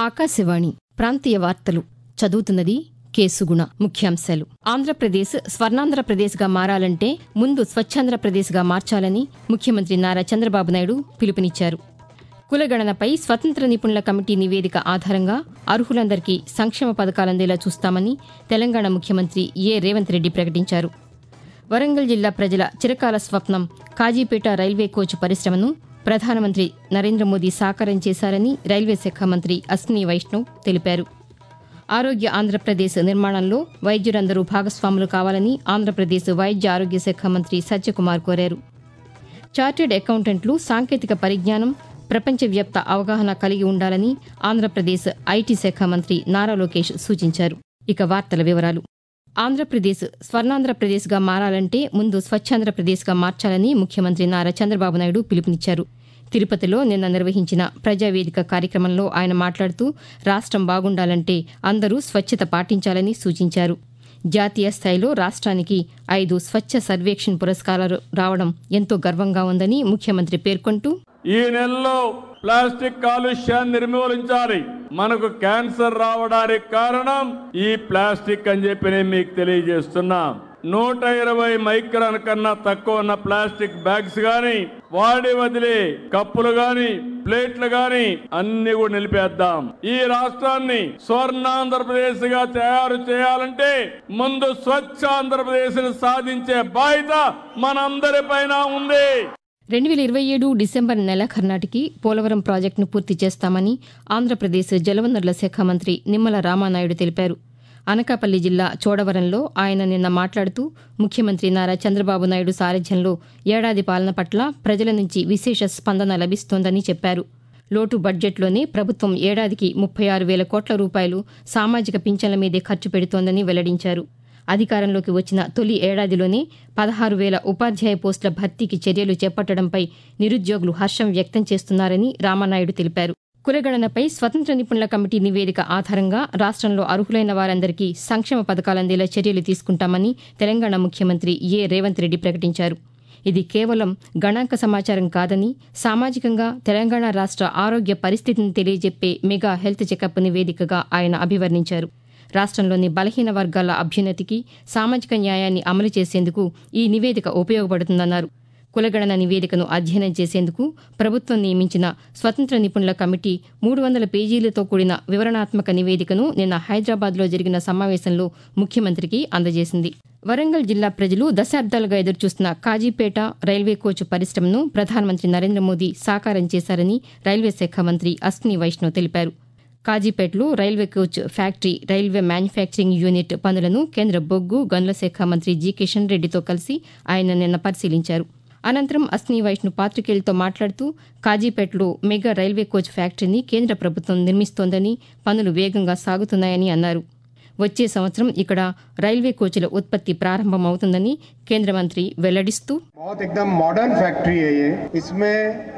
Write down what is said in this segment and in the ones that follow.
ఆకాశవాణి ప్రాంతీయ వార్తలు చదువుతున్నది కేసుగుణ ముఖ్యాంశాలు ఆంధ్రప్రదేశ్ స్వర్ణాంధ్రప్రదేశ్గా మారాలంటే ముందు స్వచ్ఛాంధ్రప్రదేశ్గా మార్చాలని ముఖ్యమంత్రి నారా చంద్రబాబు నాయుడు పిలుపునిచ్చారు కులగణనపై స్వతంత్ర నిపుణుల కమిటీ నివేదిక ఆధారంగా అర్హులందరికీ సంక్షేమ పథకాలందేలా చూస్తామని తెలంగాణ ముఖ్యమంత్రి ఏ రేవంత్ రెడ్డి ప్రకటించారు వరంగల్ జిల్లా ప్రజల చిరకాల స్వప్నం కాజీపేట రైల్వే కోచ్ పరిశ్రమను ప్రధానమంత్రి నరేంద్ర మోదీ సాకారం చేశారని రైల్వే శాఖ మంత్రి అశ్విని వైష్ణవ్ తెలిపారు ఆరోగ్య ఆంధ్రప్రదేశ్ నిర్మాణంలో వైద్యులందరూ భాగస్వాములు కావాలని ఆంధ్రప్రదేశ్ వైద్య ఆరోగ్య శాఖ మంత్రి సత్యకుమార్ కోరారు చార్టెడ్ అకౌంటెంట్లు సాంకేతిక పరిజ్ఞానం ప్రపంచవ్యాప్త అవగాహన కలిగి ఉండాలని ఆంధ్రప్రదేశ్ ఐటీ శాఖ మంత్రి నారా లోకేష్ సూచించారు ఇక వార్తల వివరాలు ఆంధ్రప్రదేశ్ స్వర్ణాంధ్రప్రదేశ్గా మారాలంటే ముందు స్వచ్ఛాంధ్రప్రదేశ్గా మార్చాలని ముఖ్యమంత్రి నారా చంద్రబాబు నాయుడు పిలుపునిచ్చారు తిరుపతిలో నిన్న నిర్వహించిన ప్రజావేదిక కార్యక్రమంలో ఆయన మాట్లాడుతూ రాష్ట్రం బాగుండాలంటే అందరూ స్వచ్ఛత పాటించాలని సూచించారు జాతీయ స్థాయిలో రాష్ట్రానికి ఐదు స్వచ్ఛ సర్వేక్షణ్ పురస్కారాలు రావడం ఎంతో గర్వంగా ఉందని ముఖ్యమంత్రి పేర్కొంటూ ఈ నెలలో ప్లాస్టిక్ కాలుష్యాన్ని నిర్మూలించాలి మనకు క్యాన్సర్ రావడానికి కారణం ఈ ప్లాస్టిక్ అని చెప్పి నేను మీకు తెలియజేస్తున్నా నూట ఇరవై మైక్రాన్ కన్నా తక్కువ ఉన్న ప్లాస్టిక్ బ్యాగ్స్ గాని వాడి వదిలే కప్పులు గాని ప్లేట్లు గాని అన్ని కూడా నిలిపేద్దాం ఈ రాష్ట్రాన్ని స్వర్ణాంధ్రప్రదేశ్ గా తయారు చేయాలంటే ముందు స్వచ్ఛ ఆంధ్రప్రదేశ్ సాధించే బాధ్యత మనందరి పైన ఉంది రెండు వేల ఇరవై ఏడు డిసెంబర్ నెలాఖరు నాటికి పోలవరం ప్రాజెక్టును పూర్తి చేస్తామని ఆంధ్రప్రదేశ్ జలవనరుల శాఖ మంత్రి నిమ్మల రామానాయుడు తెలిపారు అనకాపల్లి జిల్లా చోడవరంలో ఆయన నిన్న మాట్లాడుతూ ముఖ్యమంత్రి నారా చంద్రబాబు నాయుడు సారథ్యంలో ఏడాది పాలన పట్ల ప్రజల నుంచి విశేష స్పందన లభిస్తోందని చెప్పారు లోటు బడ్జెట్లోనే ప్రభుత్వం ఏడాదికి ముప్పై ఆరు వేల కోట్ల రూపాయలు సామాజిక పింఛన్ల మీదే ఖర్చు పెడుతోందని వెల్లడించారు అధికారంలోకి వచ్చిన తొలి ఏడాదిలోనే పదహారు వేల ఉపాధ్యాయ పోస్టుల భర్తీకి చర్యలు చేపట్టడంపై నిరుద్యోగులు హర్షం వ్యక్తం చేస్తున్నారని రామానాయుడు తెలిపారు కులగణనపై స్వతంత్ర నిపుణుల కమిటీ నివేదిక ఆధారంగా రాష్ట్రంలో అర్హులైన వారందరికీ సంక్షేమ పథకాలందేలా చర్యలు తీసుకుంటామని తెలంగాణ ముఖ్యమంత్రి ఏ రేవంత్ రెడ్డి ప్రకటించారు ఇది కేవలం గణాంక సమాచారం కాదని సామాజికంగా తెలంగాణ రాష్ట్ర ఆరోగ్య పరిస్థితిని తెలియజెప్పే మెగా హెల్త్ చెకప్ నివేదికగా ఆయన అభివర్ణించారు రాష్ట్రంలోని బలహీన వర్గాల అభ్యున్నతికి సామాజిక న్యాయాన్ని అమలు చేసేందుకు ఈ నివేదిక ఉపయోగపడుతుందన్నారు కులగణన నివేదికను అధ్యయనం చేసేందుకు ప్రభుత్వం నియమించిన స్వతంత్ర నిపుణుల కమిటీ మూడు వందల పేజీలతో కూడిన వివరణాత్మక నివేదికను నిన్న హైదరాబాద్లో జరిగిన సమావేశంలో ముఖ్యమంత్రికి అందజేసింది వరంగల్ జిల్లా ప్రజలు దశాబ్దాలుగా ఎదురుచూస్తున్న కాజీపేట రైల్వే కోచ్ పరిశ్రమను ప్రధానమంత్రి నరేంద్ర మోదీ సాకారం చేశారని రైల్వే శాఖ మంత్రి అశ్విని వైష్ణవ్ తెలిపారు కాజీపేటలో railway coach factory railway manufacturing unit పనులను కేంద్ర బొగ్గు గనుల శాఖ మంత్రి జి కిషన్ రెడ్డితో కలిసి ఆయన నిన్న పరిశీలించారు అనంతరం అశ్విని వైష్ణవ్ పాతికేయులతో మాట్లాడుతూ కాజీపేటలో మెగా రైల్వే కోచ్ ఫ్యాక్టరీని కేంద్ర ప్రభుత్వం నిర్మిస్తోందని పనులు వేగంగా సాగుతున్నాయని అన్నారు వచ్చే సంవత్సరం ఇక్కడ రైల్వే కోచ్ల ఉత్పత్తి ప్రారంభమవుతుందని కేంద్ర మంత్రి వెల్లడిస్తూ बहुत एकदम मॉडर्न फैक्ट्री है ये इसमें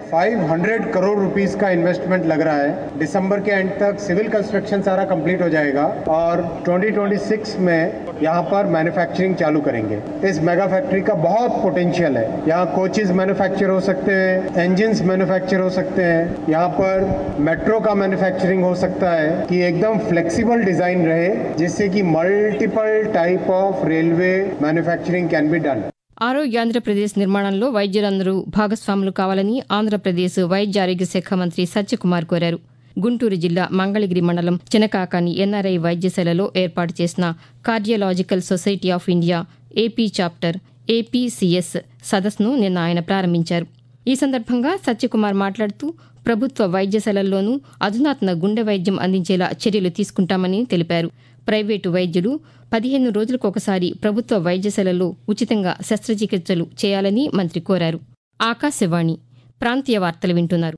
500 करोड़ रुपीस का इन्वेस्टमेंट लग रहा है दिसंबर के एंड तक सिविल कंस्ट्रक्शन सारा कंप्लीट हो जाएगा और 2026 में यहाँ पर मैन्युफैक्चरिंग चालू करेंगे इस मेगा फैक्ट्री का बहुत पोटेंशियल है यहाँ कोचेज मैन्युफैक्चर हो सकते हैं इंजिन्स मैन्युफैक्चर हो सकते हैं यहाँ पर मेट्रो का मैन्युफैक्चरिंग हो सकता है कि एकदम फ्लेक्सिबल डिजाइन रहे जिससे कि multiple type of railway manufacturing can be done ఆరోగ్య ఆంధ్రప్రదేశ్ నిర్మాణంలో వైద్యులందరూ భాగస్వాములు కావాలని ఆంధ్రప్రదేశ్ వైద్య ఆరోగ్య శాఖ మంత్రి సత్యకుమార్ కోరారు గుంటూరు జిల్లా మంగళగిరి మండలం చినకాకాని ఎన్ఆర్ఐ వైద్యశాలలో ఏర్పాటు చేసిన cardiological society of India AP chapter APCS సదస్సును నిన్న ఆయన ప్రారంభించారు ఈ సందర్భంగా సత్యకుమార్ మాట్లాడుతూ ప్రభుత్వ వైద్యశాలల్లోనూ అధునాతన గుండె వైద్యం అందించేలా చర్యలు తీసుకుంటామని తెలిపారు ప్రైవేటు వైద్యులు పదిహేను రోజులకొకసారి ప్రభుత్వ వైద్యశాలల్లో ఉచితంగా శస్త్రచికిత్సలు చేయాలని మంత్రి కోరారు ఆకాశవాణి ప్రాంతీయ వార్తలు వింటున్నారు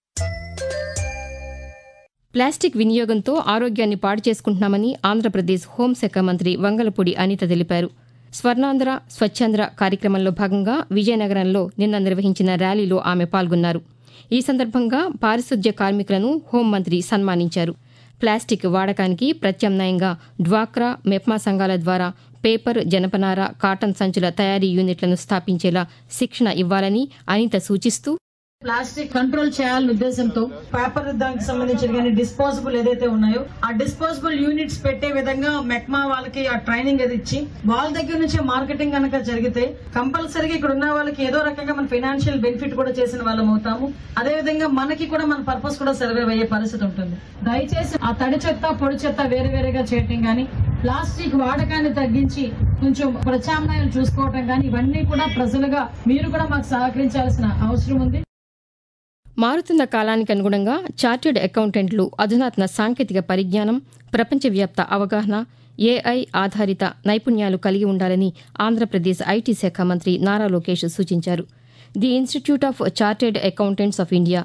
ప్లాస్టిక్ వినియోగంతో ఆరోగ్యాన్ని పాడు చేసుకుంటున్నామని ఆంధ్రప్రదేశ్ హోంశాఖ మంత్రి వంగలపూడి అనిత తెలిపారు స్వర్ణాంధ్ర స్వచ్ఛాంధ్ర కార్యక్రమంలో భాగంగా విజయనగరంలో నిన్న నిర్వహించిన ర్యాలీలో ఆమె పాల్గొన్నారు ఈ సందర్భంగా పారిశుద్ధ్య కార్మికులను హోంమంత్రి సన్మానించారు ప్లాస్టిక్ వాడకానికి ప్రత్యామ్నాయంగా డ్వాక్రా మెప్మా సంఘాల ద్వారా పేపర్ జనపనార కాటన్ సంచుల తయారీ యూనిట్లను స్థాపించేలా శిక్షణ ఇవ్వాలని అనిత సూచిస్తూ ప్లాస్టిక్ కంట్రోల్ చేయాలనే ఉద్దేశంతో పేపర్ దానికి సంబంధించిన కానీ డిస్పోజబుల్ ఏదైతే ఉన్నాయో ఆ డిస్పోజబుల్ యూనిట్స్ పెట్టే విధంగా మెక్మా వాళ్ళకి ఆ ట్రైనింగ్ అది ఇచ్చి వాళ్ళ దగ్గర నుంచే మార్కెటింగ్ కనుక జరిగితే కంపల్సరీగా ఇక్కడ ఉన్న వాళ్ళకి ఏదో రకంగా మన ఫైనాన్షియల్ బెనిఫిట్ కూడా చేసిన వాళ్ళం అవుతాము అదే విధంగా మనకి కూడా మన పర్పస్ కూడా సర్వైవ్ అయ్యే పరిస్థితి ఉంటుంది దయచేసి ఆ తడి చెత్త పొడి చెత్త వేరు వేరుగా చేయటం కానీ ప్లాస్టిక్ వాడకాన్ని తగ్గించి కొంచెం ప్రత్యామ్నాయాలు చూసుకోవటం కానీ ఇవన్నీ కూడా ప్రజలుగా మీరు కూడా మాకు సహకరించాల్సిన అవసరం ఉంది మారుతున్న కాలానికి అనుగుణంగా చార్టెడ్ అకౌంటెంట్లు అధునాతన సాంకేతిక పరిజ్ఞానం ప్రపంచవ్యాప్త అవగాహన ఏఐ ఆధారిత నైపుణ్యాలు కలిగి ఉండాలని ఆంధ్రప్రదేశ్ ఐటీ శాఖ మంత్రి నారా లోకేష్ సూచించారు the institute of chartered accountants of India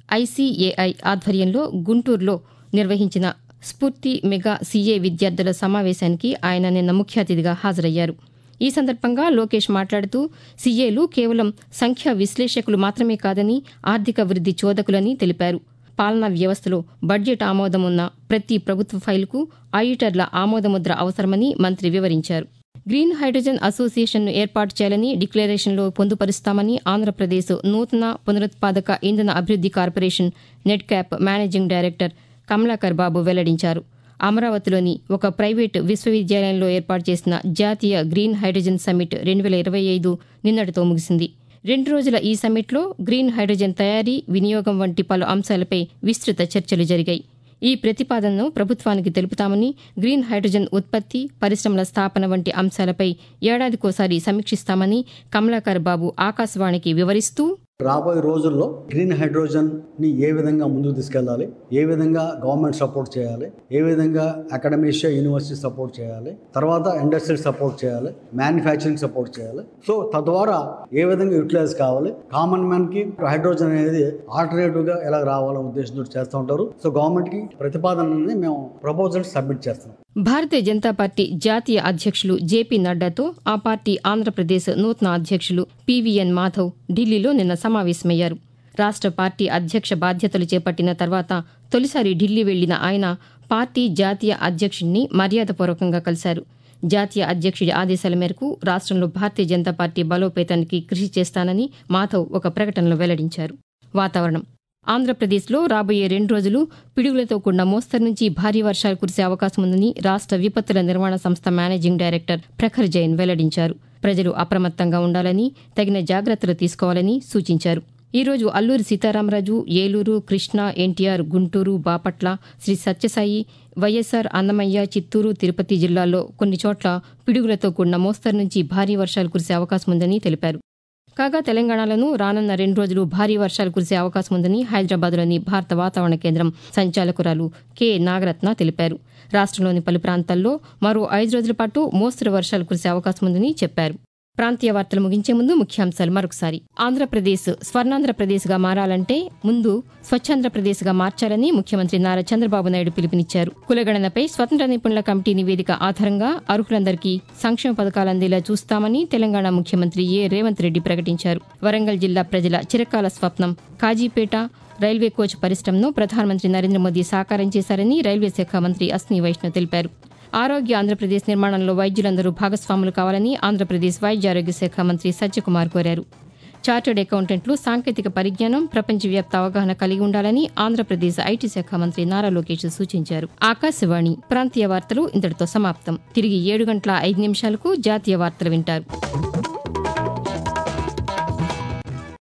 ICAI ఆధ్వర్యంలో గుంటూరులో నిర్వహించిన స్ఫూర్తి మెగా సీఏ విద్యార్థుల సమావేశానికి ఆయన నిన్న ముఖ్య అతిథిగా హాజరయ్యారు ఈ సందర్భంగా లోకేష్ మాట్లాడుతూ సీఏలు కేవలం సంఖ్యా విశ్లేషకులు మాత్రమే కాదని ఆర్థిక వృద్ధి చోదకులని తెలిపారు పాలనా వ్యవస్థలో బడ్జెట్ ఆమోదం ఉన్న ప్రతి ప్రభుత్వ ఫైలుకు ఆడిటర్ల ఆమోదముద్ర అవసరమని మంత్రి వివరించారు గ్రీన్ హైడ్రోజన్ అసోసియేషన్ను ఏర్పాటు చేయాలని డిక్లరేషన్లో పొందుపరుస్తామని ఆంధ్రప్రదేశ్ నూతన పునరుత్పాదక ఇంధన అభివృద్ది corporation NEDCAP managing director Kamalakar Babu వెల్లడించారు అమరావతిలోని ఒక ప్రైవేటు విశ్వవిద్యాలయంలో ఏర్పాటు చేసిన జాతీయ గ్రీన్ హైడ్రోజన్ సమ్మిట్ రెండు వేల ఇరవై ఐదు నిన్నటితో ముగిసింది రెండు రోజుల ఈ సమ్మిట్లో గ్రీన్ హైడ్రోజన్ తయారీ వినియోగం వంటి పలు అంశాలపై విస్తృత చర్చలు జరిగాయి ఈ ప్రతిపాదనను ప్రభుత్వానికి తెలుపుతామని గ్రీన్ హైడ్రోజన్ ఉత్పత్తి పరిశ్రమల స్థాపన వంటి అంశాలపై ఏడాదికోసారి సమీక్షిస్తామని కమలాకర్ బాబు ఆకాశవాణికి వివరిస్తూ రాబోయే రోజుల్లో గ్రీన్ హైడ్రోజన్ ని ఏ విధంగా ముందుకు తీసుకెళ్ళాలి ఏ విధంగా గవర్నమెంట్ సపోర్ట్ చేయాలి ఏ విధంగా అకాడమీషియా యూనివర్సిటీ సపోర్ట్ చేయాలి తర్వాత ఇండస్ట్రీ సపోర్ట్ చేయాలి మ్యానుఫ్యాక్చరింగ్ సపోర్ట్ చేయాలి సో తద్వారా ఏ విధంగా యూటిలైజ్ కావాలి కామన్ మ్యాన్ కి హైడ్రోజన్ అనేది ఆల్టర్నేటివ్ గా ఎలా రావాలనే ఉద్దేశంతో చేస్తూ ఉంటారు సో గవర్నమెంట్ కి ప్రతిపాదనని మేము ప్రపోజల్ సబ్మిట్ చేస్తాం భారతీయ జనతా పార్టీ జాతీయ అధ్యక్షులు జేపీ నడ్డాతో ఆ పార్టీ ఆంధ్రప్రదేశ్ నూతన అధ్యక్షులు పీవీఎన్ మాధవ్ ఢిల్లీలో నిన్న సమావేశమయ్యారు రాష్ట్ర పార్టీ అధ్యక్ష బాధ్యతలు చేపట్టిన తర్వాత తొలిసారి ఢిల్లీ వెళ్లిన ఆయన పార్టీ జాతీయ అధ్యక్షుడిని మర్యాదపూర్వకంగా కలిశారు జాతీయ అధ్యక్షుడి ఆదేశాల మేరకు రాష్ట్రంలో భారతీయ జనతా పార్టీ బలోపేతానికి కృషి చేస్తానని మాధవ్ ఒక ప్రకటనలో వెల్లడించారు వాతావరణం ఆంధ్రప్రదేశ్లో రాబోయే రెండు రోజులు పిడుగులతో కూడిన మోస్తరు నుంచి భారీ వర్షాలు కురిసే అవకాశం ఉందని రాష్ట్ర విపత్తుల నిర్వహణ సంస్థ మేనేజింగ్ డైరెక్టర్ ప్రఖర్ జైన్ వెల్లడించారు ప్రజలు అప్రమత్తంగా ఉండాలని తగిన జాగ్రత్తలు తీసుకోవాలని సూచించారు ఈ రోజు అల్లూరి సీతారామరాజు ఏలూరు కృష్ణా ఎన్టీఆర్ గుంటూరు బాపట్ల శ్రీ సత్యసాయి వైఎస్సార్ అన్నమయ్య చిత్తూరు తిరుపతి జిల్లాల్లో కొన్ని చోట్ల పిడుగులతో కూడిన మోస్తరు నుంచి భారీ వర్షాలు కురిసే అవకాశం ఉందని తెలిపారు కాగా తెలంగాణలోనూ రానున్న రెండు రోజులు భారీ వర్షాలు కురిసే అవకాశం ఉందని హైదరాబాద్లోని భారత వాతావరణ కేంద్రం సంచాలకురాలు కె నాగరత్న తెలిపారు రాష్ట్రంలోని పలు ప్రాంతాల్లో మరో ఐదు రోజుల పాటు మోస్తరు వర్షాలు కురిసే అవకాశం ఉందని చెప్పారు ప్రాంతీయ వార్తలు ముగించే ముందు ముఖ్యాంశాలు మరొకసారి ఆంధ్రప్రదేశ్ స్వర్ణాంధ్రప్రదేశ్గా మారాలంటే ముందు స్వచ్ఛాంధ్రప్రదేశ్గా మార్చాలని ముఖ్యమంత్రి నారా చంద్రబాబు నాయుడు పిలుపునిచ్చారు కులగణనపై స్వతంత్ర నిపుణుల కమిటీ నివేదిక ఆధారంగా అర్హులందరికీ సంక్షేమ పథకాలు అందేలా చూస్తామని తెలంగాణ ముఖ్యమంత్రి ఏ రేవంత్ రెడ్డి ప్రకటించారు వరంగల్ జిల్లా ప్రజల చిరకాల స్వప్నం కాజీపేట రైల్వే కోచ్ పరిశ్రమను ప్రధానమంత్రి నరేంద్ర మోదీ సాకారం చేశారని రైల్వే శాఖ మంత్రి అస్ని వైష్ణవ్ తెలిపారు ఆరోగ్య ఆంధ్రప్రదేశ్ నిర్మాణంలో వైద్యులందరూ భాగస్వాములు కావాలని ఆంధ్రప్రదేశ్ వైద్య ఆరోగ్య శాఖ మంత్రి సత్యకుమార్ కోరారు చార్టర్డ్ అకౌంటెంట్లు సాంకేతిక పరిజ్ఞానం ప్రపంచవ్యాప్త అవగాహన కలిగి ఉండాలని ఆంధ్రప్రదేశ్ ఐటీ శాఖ మంత్రి నారా లోకేష్ సూచించారు ఆకాశవాణి ప్రాంతీయ వార్తలు ఇంతటితో సమాప్తం తిరిగి ఏడు గంటల ఐదు నిమిషాలకు జాతీయ వార్తలు వింటారు